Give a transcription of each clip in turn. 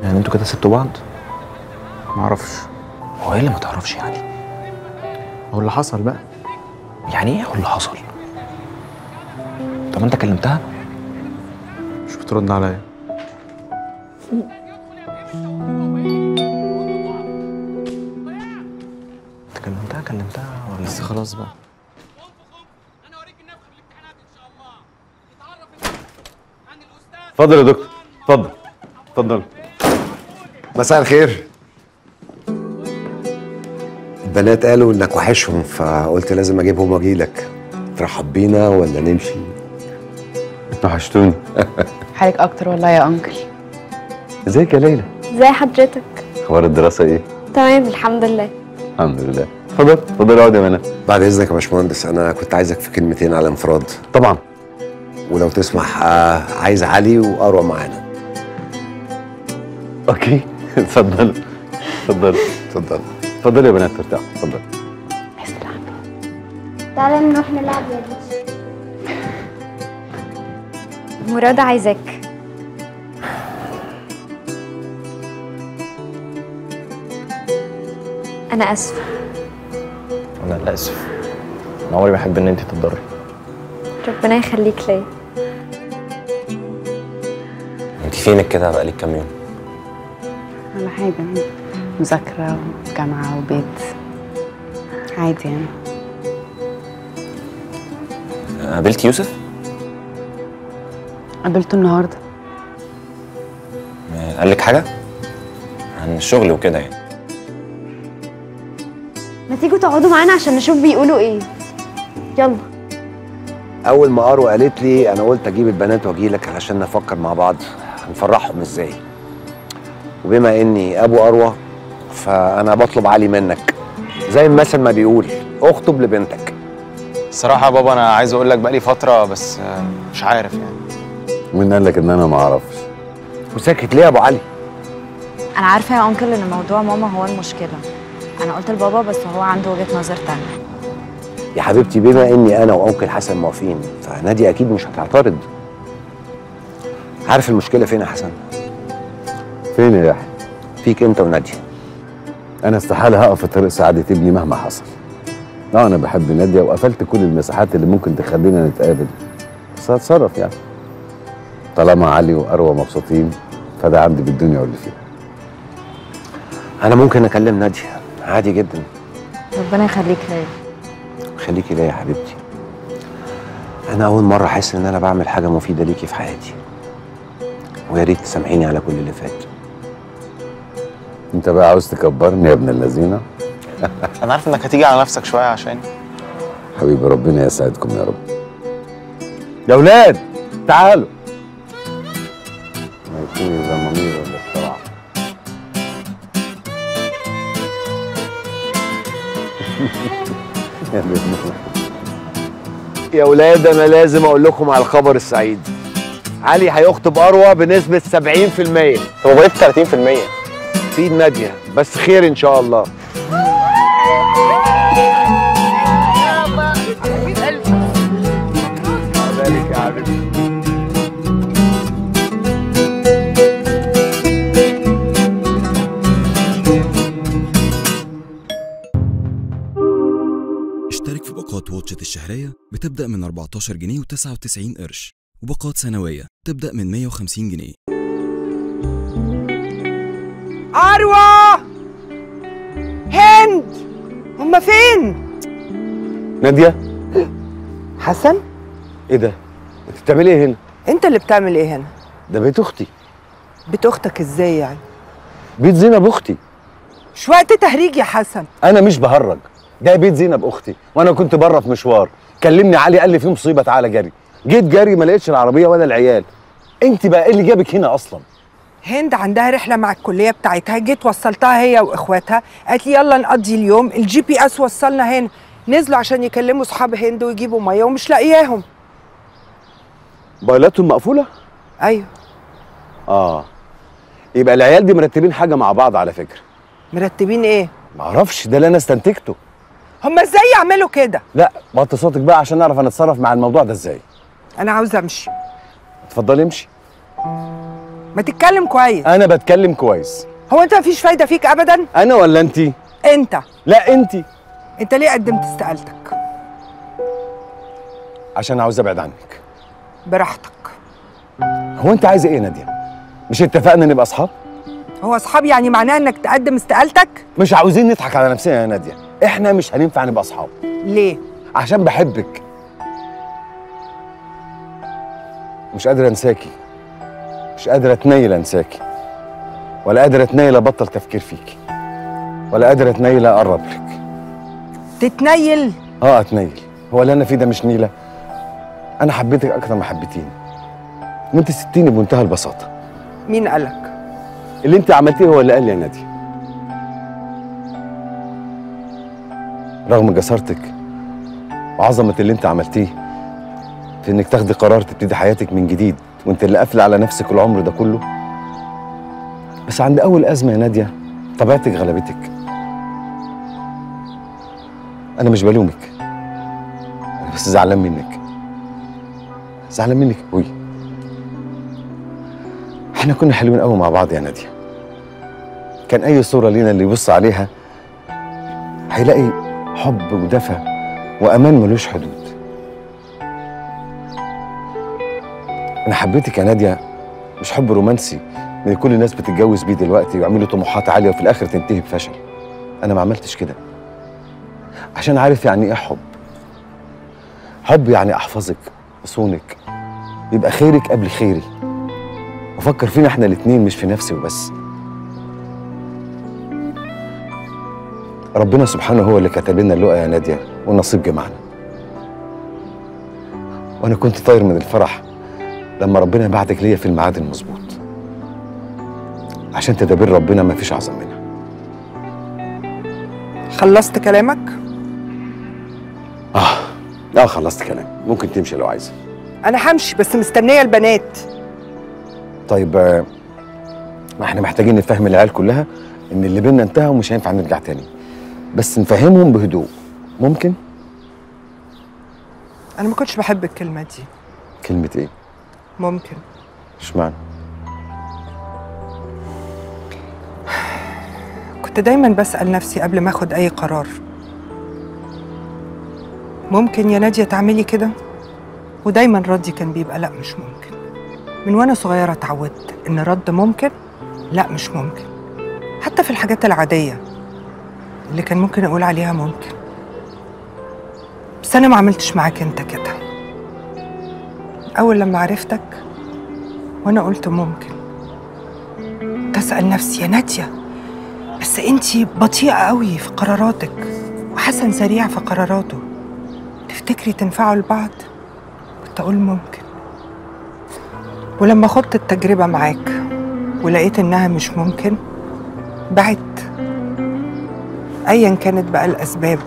يعني انتوا كده سبتوا بعض معرفش هو ايه اللي ما تعرفش يعني هو اللي حصل بقى يعني ايه هو اللي حصل طب انت كلمتها مش بترد عليا انت كلمتها كلمتها ولا بس خلاص بقى اتفضل يا دكتور اتفضل اتفضل مساء الخير البنات قالوا انك وحشهم فقلت لازم اجيبهم واجي لك ترحب بينا ولا نمشي وحشتوني حالك اكتر والله يا انكل ازيك يا ليلى ازي حضرتك اخبار الدراسه ايه تمام الحمد لله الحمد لله اتفضل اتفضل اقعد يا منى بعد اذنك يا باشمهندس انا كنت عايزك في كلمتين على انفراد طبعا ولو تسمح آه، عايز علي واروى معانا اوكي اتفضل اتفضل اتفضل اتفضل يا بنات ارتاحوا اتفضل تعالى نروح نلعب يا بيش مراد عايزاك انا اسفه انا للاسف انا عمري ما احب ان انت تتضري ربنا يخليك ليا انت فينك كده بقالك كام يوم ولا حاجه مذاكره وجامعه وبيت عادي يعني قابلت يوسف قابلته النهارده قال لك حاجه عن الشغل وكده يعني ما تيجوا تقعدوا معانا عشان نشوف بيقولوا ايه يلا اول ما اروى قالت لي انا قلت اجيب البنات واجي لك علشان نفكر مع بعض هنفرحهم ازاي وبما اني ابو اروى فانا بطلب علي منك زي المثل ما بيقول اخطب لبنتك الصراحة يا بابا أنا عايز أقول لك بقالي فترة بس آه، مش عارف يعني مين قال لك ان انا ما اعرفش وساكت ليه يا ابو علي انا عارفه يا انكل ان موضوع ماما هو المشكله انا قلت لبابا بس هو عنده وجهه نظر تانية يا حبيبتي بما اني انا وانكل حسن موافقين فنادي اكيد مش هتعترض عارف المشكله فين يا حسن فين يا يحيى فيك انت وناديه انا استحاله هقف في طريق سعاده ابني مهما حصل اه انا بحب ناديه وقفلت كل المساحات اللي ممكن تخلينا نتقابل بس هتصرف يعني طالما علي واروى مبسوطين فده عندي بالدنيا واللي فيها انا ممكن اكلم ناديه عادي جدا ربنا يخليك ليا خليكي ليا يا حبيبتي انا اول مره احس ان انا بعمل حاجه مفيده ليكي في حياتي ويا ريت تسامحيني على كل اللي فات انت بقى عاوز تكبرني يا ابن اللذينه أنا عارف إنك هتيجي على نفسك شوية عشان حبيبي ربنا يسعدكم يا رب يا اولاد تعالوا ما يكون زمامير ولا بسرعه يا ابن يا ولاد انا لازم اقول لكم على الخبر السعيد علي هيخطب اروى بنسبه 70% هو بقيت 30% في ايد ناديه بس خير ان شاء الله ذلك يا حبيبي اشترك في باقات واتشت الشهرية بتبدأ من 14 جنيه و99 قرش وباقات سنوية تبدأ من 150 جنيه أروى هند هما فين؟ ناديه حسن ايه ده انت بتعملي ايه هنا أنت اللي بتعمل إيه هنا؟ ده بيت اختي بيت أختك إزاي يعني؟ بيت زينب اختي مش وقت تهريج يا حسن انا مش بهرج ده بيت زينب اختي وانا كنت بره في مشوار كلمني علي قال لي في مصيبه تعالى جري جيت جري ما لقيتش العربيه ولا العيال انت بقى ايه اللي جابك هنا اصلا هند عندها رحلة مع الكلية بتاعتها جيت وصلتها هي وإخواتها قالت لي يلا نقضي اليوم الجي بي اس وصلنا هنا نزلوا عشان يكلموا صحاب هند ويجيبوا مية ومش لاقياهم موبايلاتهم مقفوله أيوه اه يبقى العيال دي مرتبين حاجه مع بعض على فكره مرتبين إيه؟ معرفش ده اللي انا استنتجته هما إزاي يعملوا كده؟ لا وطي صوتك بقى عشان نعرف هنتصرف مع الموضوع ده ازاي أنا عاوزة أمشي اتفضلي امشي ما تتكلم كويس انا بتكلم كويس هو انت مفيش فايده فيك ابدا انا ولا انت انت لا انت انت ليه قدمت استقالتك عشان عاوز ابعد عنك براحتك هو انت عايزه ايه يا ناديه مش اتفقنا نبقى اصحاب هو اصحاب يعني معناه انك تقدم استقالتك مش عاوزين نضحك على نفسنا يا ناديه احنا مش هينفع نبقى اصحاب ليه عشان بحبك مش قادر انساكي مش قادر اتنيل انساكي ولا قادر اتنيل ابطل تفكير فيكي ولا قادر اتنيل اقرب لك تتنيل اه اتنيل هو اللي انا فيه ده مش نيله انا حبيتك اكتر ما حبيتيني وانت ستيني بمنتهى البساطه مين قالك اللي انت عملتيه هو اللي قال لي يا نادي رغم جسارتك وعظمه اللي انت عملتيه في انك تاخدي قرار تبتدي حياتك من جديد وانت اللي قافله على نفسك العمر ده كله بس عند اول ازمه يا ناديه طبيعتك غلبتك انا مش بلومك انا بس زعلان منك زعلان منك قوي احنا كنا حلوين قوي مع بعض يا ناديه كان اي صوره لينا اللي يبص عليها هيلاقي حب ودفى وامان ملوش حدود انا حبيتك يا ناديه مش حب رومانسي من كل الناس بتتجوز بيه دلوقتي ويعملوا طموحات عاليه وفي الاخر تنتهي بفشل انا ما عملتش كده عشان عارف يعني ايه حب حب يعني احفظك اصونك يبقى خيرك قبل خيري وفكر فينا احنا الاتنين مش في نفسي وبس ربنا سبحانه هو اللي كتب لنا اللقا يا ناديه والنصيب جمعنا وانا كنت طاير من الفرح لما ربنا بعتك ليا في الميعاد المظبوط عشان تدابير ربنا ما فيش اعظم منها خلصت كلامك اه اه خلصت كلام ممكن تمشي لو عايزه انا همشي بس مستنيه البنات طيب آه، ما احنا محتاجين نفهم العيال كلها ان اللي بينا انتهى ومش هينفع نرجع تاني بس نفهمهم بهدوء ممكن انا ما كنتش بحب الكلمه دي كلمه ايه ممكن اشمعنى كنت دايما بسال نفسي قبل ما اخد اي قرار ممكن يا ناديه تعملي كده ودايما ردي كان بيبقى لا مش ممكن من وانا صغيره اتعودت ان رد ممكن لا مش ممكن حتى في الحاجات العاديه اللي كان ممكن اقول عليها ممكن بس انا ما عملتش معاك انت كده اول لما عرفتك وانا قلت ممكن تسال نفسي يا ناديه بس انتي بطيئه قوي في قراراتك وحسن سريع في قراراته تفتكري تنفعوا لبعض كنت اقول ممكن ولما خدت التجربه معاك ولقيت انها مش ممكن بعدت ايا كانت بقى الاسباب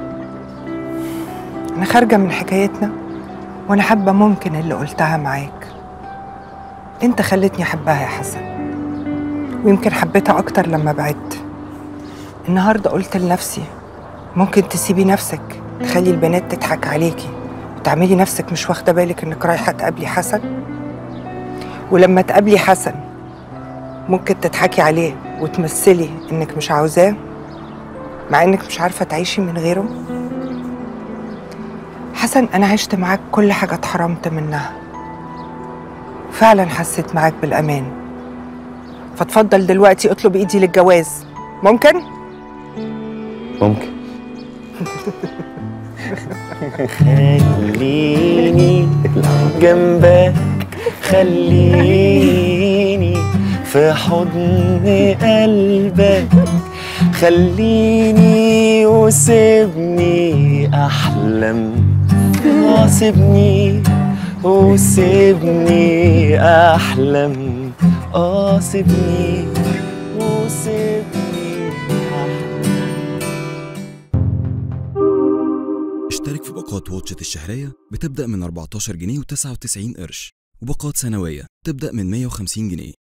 انا خارجه من حكايتنا وانا حابه ممكن اللي قلتها معاك انت خلتني احبها يا حسن ويمكن حبيتها اكتر لما بعدت النهارده قلت لنفسي ممكن تسيبي نفسك تخلي البنات تضحك عليكي وتعملي نفسك مش واخده بالك انك رايحه تقابلي حسن ولما تقابلي حسن ممكن تضحكي عليه وتمثلي انك مش عاوزاه مع انك مش عارفه تعيشي من غيره حسن انا عشت معاك كل حاجه اتحرمت منها فعلا حسيت معاك بالامان فاتفضل دلوقتي اطلب ايدي للجواز ممكن ممكن خليني جنبك خليني في حضن قلبك خليني وسيبني احلم آه سيبني وسيبني احلم اه سيبني وسيبني اشترك في باقات واتشت الشهرية بتبدأ من 14 جنيه و99 قرش وباقات سنوية تبدأ من 150 جنيه